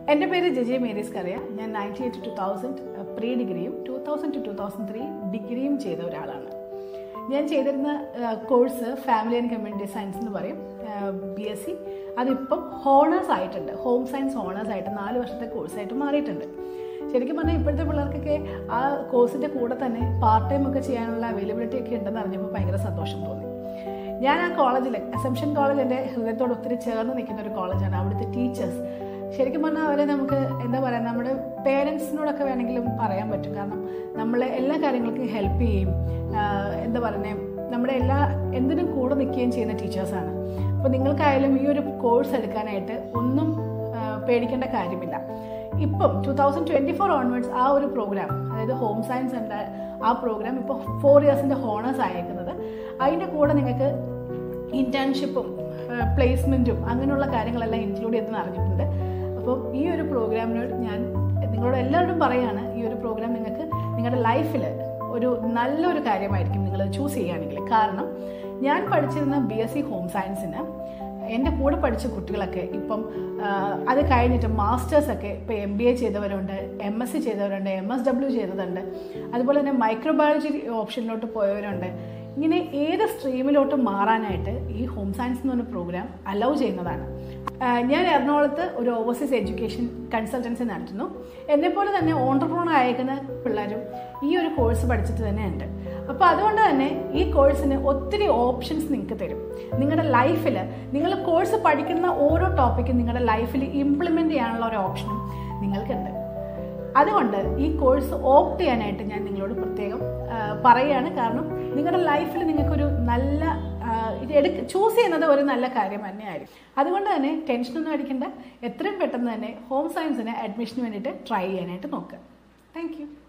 എൻ്റെ പേര് JJ Mary's കറിയ ഞാൻ ninety eight two thousand pre ഡിഗ്രിയും two thousand to two thousand three ഡിഗ്രിയും ചെയ്ത ഒരാളാണ് ഞാൻ ചെയ്തിരുന്ന course family and community science എന്ന് പറയും ബി എസ് സി അതിപ്പം ഹോണേഴ്സ് ആയിട്ടുണ്ട് ഹോം സയൻസ് ഹോണേഴ്സ് ആയിട്ട് നാല് വർഷത്തെ കോഴ്സായിട്ട് മാറിയിട്ടുണ്ട് ശരിക്കും പറഞ്ഞാൽ ഇപ്പോഴത്തെ പിള്ളേർക്കൊക്കെ ആ കോഴ്സിൻ്റെ കൂടെ തന്നെ പാർട്ട് ടൈം ഒക്കെ ചെയ്യാനുള്ള അവൈലബിലിറ്റി ഒക്കെ ഉണ്ടെന്ന് അറിഞ്ഞപ്പോൾ ഭയങ്കര സന്തോഷം തോന്നി ഞാൻ ആ കോളേജിൽ അസംഷൻ കോളേജ് എൻ്റെ ഹൃദയത്തോട് ഒത്തിരി ചേർന്ന് നിൽക്കുന്ന ഒരു കോളേജാണ് അവിടുത്തെ ടീച്ചേഴ്സ് ശരിക്കും പറഞ്ഞാൽ അവരെ നമുക്ക് എന്താ പറയുക നമ്മുടെ പേരൻസിനോടൊക്കെ വേണമെങ്കിലും പറയാൻ പറ്റും കാരണം നമ്മളെ എല്ലാ കാര്യങ്ങൾക്കും ഹെൽപ്പ് ചെയ്യും എന്താ പറയുന്നത് നമ്മുടെ എല്ലാ എന്തിനും കൂടെ നിൽക്കുകയും ചെയ്യുന്ന ടീച്ചേഴ്സാണ് അപ്പോൾ നിങ്ങൾക്കായാലും ഈ ഒരു കോഴ്സ് എടുക്കാനായിട്ട് ഒന്നും പേടിക്കേണ്ട കാര്യമില്ല ഇപ്പം two thousand twenty four onwards ആ ഒരു പ്രോഗ്രാം അതായത് ഹോം സയൻസ് ഉണ്ട് ആ പ്രോഗ്രാം ഇപ്പോൾ ഫോർ ഇയേഴ്സിൻ്റെ ഹോണേഴ്സ് ആയേക്കുന്നത് അതിൻ്റെ കൂടെ നിങ്ങൾക്ക് ഇൻറ്റേൺഷിപ്പും പ്ലേസ്മെൻറ്റും അങ്ങനെയുള്ള കാര്യങ്ങളെല്ലാം ഇൻക്ലൂഡ് ചെയ്തെന്ന് അറിഞ്ഞിട്ടുണ്ട് അപ്പോൾ ഈ ഒരു പ്രോഗ്രാമിനോട് ഞാൻ നിങ്ങളോട് എല്ലാവരോടും പറയാണ് ഈ ഒരു പ്രോഗ്രാം നിങ്ങൾക്ക് നിങ്ങളുടെ ലൈഫിൽ ഒരു നല്ലൊരു കാര്യമായിരിക്കും നിങ്ങൾ ചൂസ് ചെയ്യുകയാണെങ്കിൽ കാരണം ഞാൻ പഠിച്ചിരുന്ന ബി എസ് സി ഹോം സയൻസിന് എൻ്റെ കൂടെ പഠിച്ച കുട്ടികളൊക്കെ ഇപ്പം അത് കഴിഞ്ഞിട്ട് മാസ്റ്റേഴ്സൊക്കെ ഇപ്പോൾ എം ബി എ ചെയ്തവരുണ്ട് എം എസ് സി ചെയ്തവരുണ്ട് എം എസ് ഡബ്ല്യു ചെയ്തതുണ്ട് അതുപോലെ തന്നെ മൈക്രോബയോളജി ഓപ്ഷനിലോട്ട് പോയവരുണ്ട് ഇങ്ങനെ ഏത് സ്ട്രീമിലോട്ട് മാറാനായിട്ട് ഈ ഹോം സയൻസ് എന്ന് പറഞ്ഞ പ്രോഗ്രാം അലൗ ചെയ്യുന്നതാണ് ഞാൻ എറണാകുളത്ത് ഒരു ഓവർസീസ് എഡ്യൂക്കേഷൻ കൺസൾട്ടൻസി നടത്തുന്നു എന്നെപ്പോലെ തന്നെ ഓണ്ടർപ്രോണർ അയക്കുന്ന പിള്ളേരും ഈ ഒരു കോഴ്സ് പഠിച്ചിട്ട് തന്നെ ഉണ്ട് അപ്പോൾ അതുകൊണ്ട് തന്നെ ഈ കോഴ്സിന് ഒത്തിരി ഓപ്ഷൻസ് നിങ്ങൾക്ക് തരും നിങ്ങളുടെ ലൈഫിൽ നിങ്ങൾ കോഴ്സ് പഠിക്കുന്ന ഓരോ ടോപ്പിക്കും നിങ്ങളുടെ ലൈഫിൽ ഇംപ്ലിമെൻ്റ് ചെയ്യാനുള്ള ഒരു ഓപ്ഷനും നിങ്ങൾക്കുണ്ട് അതുകൊണ്ട് ഈ കോഴ്സ് ഓപ്റ്റ് ചെയ്യാനായിട്ട് ഞാൻ നിങ്ങളോട് പ്രത്യേകം പറയുകയാണ് കാരണം നിങ്ങളുടെ ലൈഫിൽ നിങ്ങൾക്കൊരു നല്ല എടുക്ക ചൂസ് ചെയ്യുന്നത് ഒരു നല്ല കാര്യം തന്നെയായിരിക്കും അതുകൊണ്ട് തന്നെ ടെൻഷനൊന്നും അടിക്കേണ്ട എത്രയും പെട്ടെന്ന് തന്നെ ഹോം സയൻസിന് അഡ്മിഷന് വേണ്ടിയിട്ട് ട്രൈ ചെയ്യാനായിട്ട് നോക്കുക താങ്ക്